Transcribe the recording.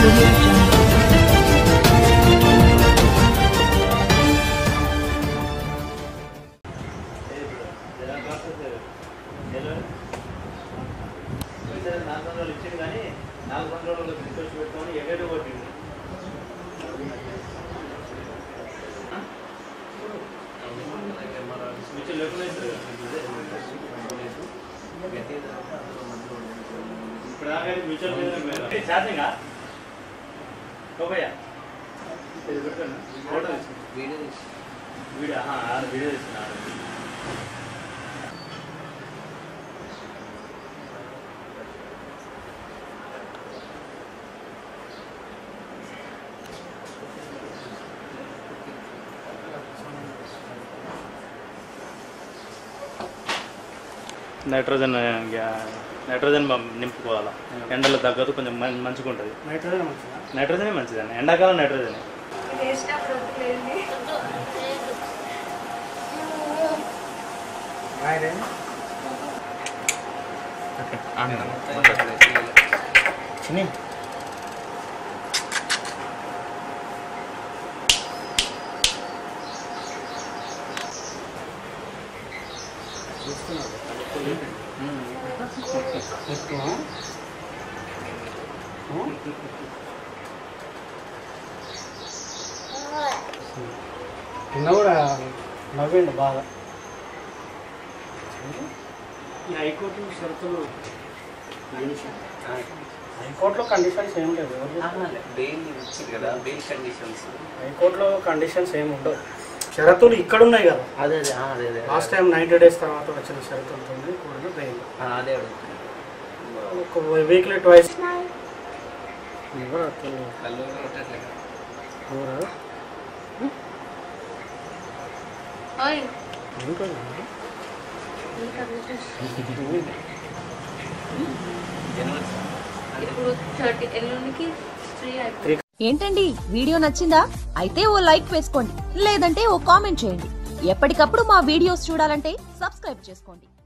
audio jungle. నాలుగు వందలు ఇచ్చింది కానీ నాలుగు వందలు తీసుకొచ్చి పెట్టుకొని ఎగడు కొట్టింది స్విచ్ లేకుండా ఇప్పుడు దాకా మ్యూచువల్ మీద ఛార్జింగా కోపయ్యా ఇది పెట్టుకోండి ఫోటో తీసుకో వీడియో ఆహా, ఆ వీడియో తీసుకున్నాడు నైట్రోజన్ గ్యా- నైట్రోజన్ మం- నింపుకోవాలా ఎండలో తగ్గదు కొంచెం మం- మంచిగా ఉంటుంది నైట్రోజన్ మంచిదా నైట్రోజనే మంచిదండి ఎండాకాలం నైట్రోజనే రాయరే చిన్ని ఎక్కువ నిన్న కూడా నవ్విండు బాగా ఈ హైకోర్టు షరతులు హైకోర్టులో కండిషన్స్ ఏం లేవు ఎవరు చెప్పారు? బెయిల్ ఇచ్చింది కదా బెయిల్ కండిషన్స్ హైకోర్టులో కండిషన్స్ ఏమి ఉండవు షరతులు ఇక్కడ ఉన్నాయి కదా అదే అదే ఆ, అదే అదే లాస్ట్ టైం నైంటీ డేస్ తర్వాత వచ్చిన షరతులతో కూడిన బెయిల్ ఆ, అదే అడుగుతుంది ఒక వీక్లీ ట్వైస్ కళ్ళు కొట్టట్లేదు జనవరి ఇప్పుడు థర్టీ ఎల్లుండికి త్రీ అయిపోయింది ఏంటండి వీడియో నచ్చిందా అయితే ఓ లైక్ వేసుకోండి లేదంటే ఓ కామెంట్ చేయండి ఎప్పటికప్పుడు మా వీడియోస్ చూడాలంటే సబ్స్క్రైబ్ చేసుకోండి